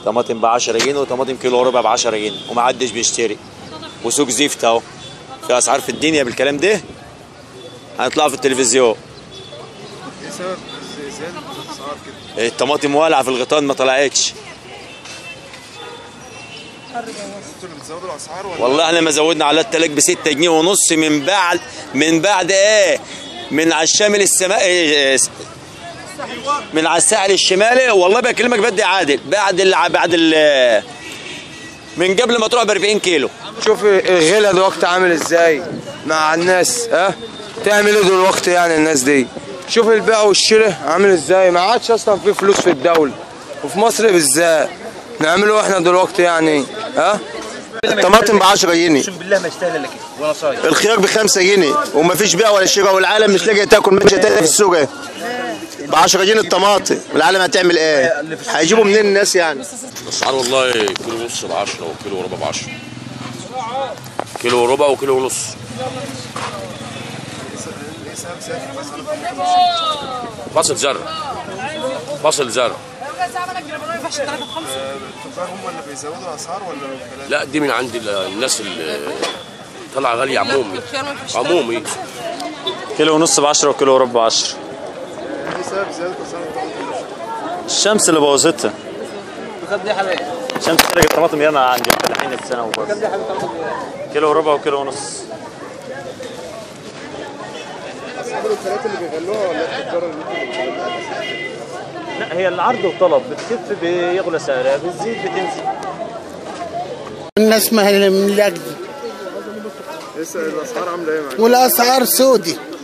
طماطم ب 10 جنيه وطماطم كيلو وربع ب 10 جنيه ومحدش بيشتري وسوق زفت اهو في اسعار في الدنيا بالكلام ده هنطلع في التلفزيون ايه سبب زياده الاسعار كده؟ الطماطم والعه في الغيطان ما طلعتش انتوا اللي بتزودوا الاسعار ولا والله احنا ما زودنا على التلاج ب 6 جنيه ونص من بعد من بعد ايه من على الشمال السماء إيه من على الساحل الشمالي والله بكلمك بدي عادل بعد ال... بعد ال... من قبل ما تروح ب 40 كيلو شوف الغلا دلوقتي عامل ازاي مع الناس ها تعمل ايه دلوقتي يعني الناس دي شوف البيع والشراء عامل ازاي ما عادش اصلا في فلوس في الدوله وفي مصر بالذات نعمله احنا دلوقتي يعني ها الطماطم ب 10 جنيه اقسم بالله ما يستاهل الا كده وانا صايم الخيار ب 5 جنيه ومفيش بيع ولا شراء والعالم مش لاقي تاكل مش تاني في السوق ايه ب 10 جنيه الطماطم العالم هتعمل ايه؟ هيجيبوا منين الناس يعني؟ الاسعار والله كيلو ونص ب 10 وكيلو وربع ب 10 كيلو وربع وكيلو ونص ايه سبب زياده الاسعار؟ فصل زرع فصل زرع التجار هم اللي بيزودوا الاسعار ولا الوكلاء؟ لا دي من عند ال- الناس اللي طلع غالي عمومي عمومي كيلو ونص ب 10 وكيلو وربع ب 10 ايه سبب زياده اسعار الطماطم؟ الشمس اللي بوظتها الشمس خرجت الطماطم ياما عند الفلاحين في سنه وبس كيلو وربع وكيلو ونص اصحاب الوكالات اللي بيغلوها ولا التجار اللي انتوا بتغلوها؟ لا هي العرض وطلب بتكف بيغلى سعرها بتزيد بتنزل الناس ما هي من الاجل ايه س- الاسعار عامله ايه معاك؟ والاسعار سودي